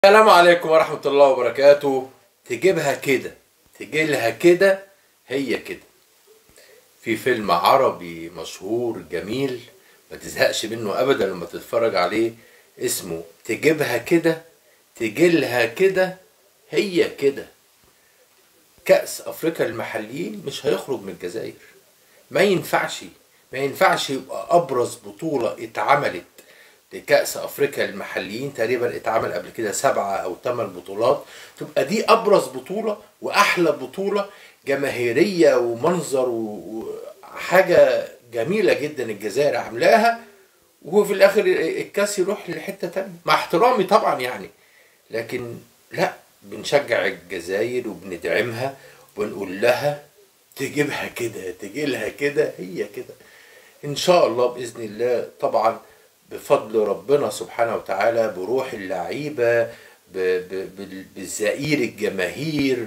السلام عليكم ورحمة الله وبركاته تجيبها كده تجيلها كده هي كده في فيلم عربي مشهور جميل ما تزهقش منه ابدا لما تتفرج عليه اسمه تجيبها كده تجيلها كده هي كده كأس افريقيا المحليين مش هيخرج من الجزائر ما ينفعش ما ينفعش يبقى ابرز بطولة اتعملت لكأس افريقيا للمحليين تقريبا اتعمل قبل كده سبعة او ثمان بطولات تبقى دي ابرز بطولة واحلى بطولة جماهيرية ومنظر وحاجة جميلة جدا الجزائر عاملاها وهو في الاخر الكاس يروح لحتة تانية مع احترامي طبعا يعني لكن لا بنشجع الجزائر وبندعمها وبنقول لها تجيبها كده تجيلها كده هي كده ان شاء الله باذن الله طبعا بفضل ربنا سبحانه وتعالى بروح اللعيبة ب- ب- بال- بالزئير الجماهير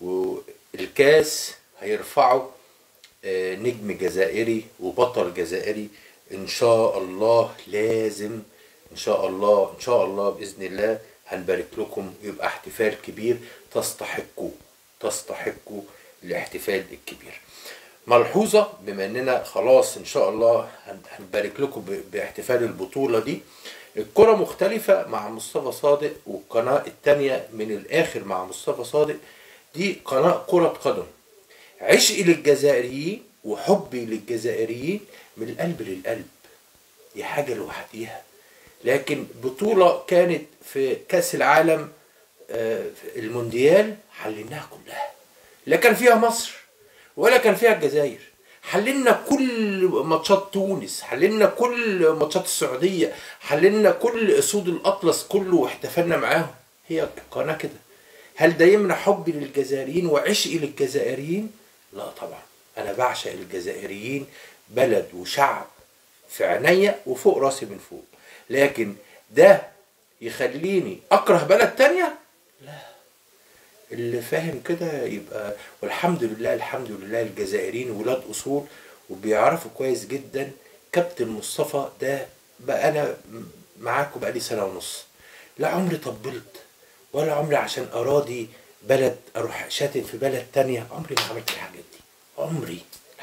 والكاس هيرفعوا آه، نجم جزائري وبطل جزائري ان شاء الله لازم ان شاء الله ان شاء الله باذن الله هنبارك لكم يبقى احتفال كبير تستحقوا تستحقوا الاحتفال الكبير ملحوظة بما اننا خلاص ان شاء الله هن- هنبارك لكم ب- باحتفال البطولة دي الكرة مختلفة مع مصطفى صادق والقناة التانية من الاخر مع مصطفى صادق دي قناة كرة قدم عشقي للجزائريين وحبي للجزائريين من القلب للقلب دي حاجة لوحديها لكن بطولة كانت في كأس العالم آه، في المونديال حليناها كلها لا كان فيها مصر ولا كان فيها الجزائر حللنا كل ماتشات تونس حللنا كل ماتشات السعودية حللنا كل اسود الاطلس كله واحتفلنا معاهم هي قناة كده هل ده يمنع حبي للجزائريين وعشقي للجزائريين لا طبعا انا بعشق الجزائريين بلد وشعب في عينيا وفوق راسي من فوق لكن ده يخليني اكره بلد تانية اللي فاهم كده يبقى والحمد لله الحمد لله الجزائريين ولاد اصول وبيعرفوا كويس جدا كابتن مصطفى ده بقى انا معاكم بقى لي سنه ونص لا عمري طبلت ولا عمري عشان اراضي بلد اروح شاتم في بلد تانية عمري ما عملت الحاجات دي عمري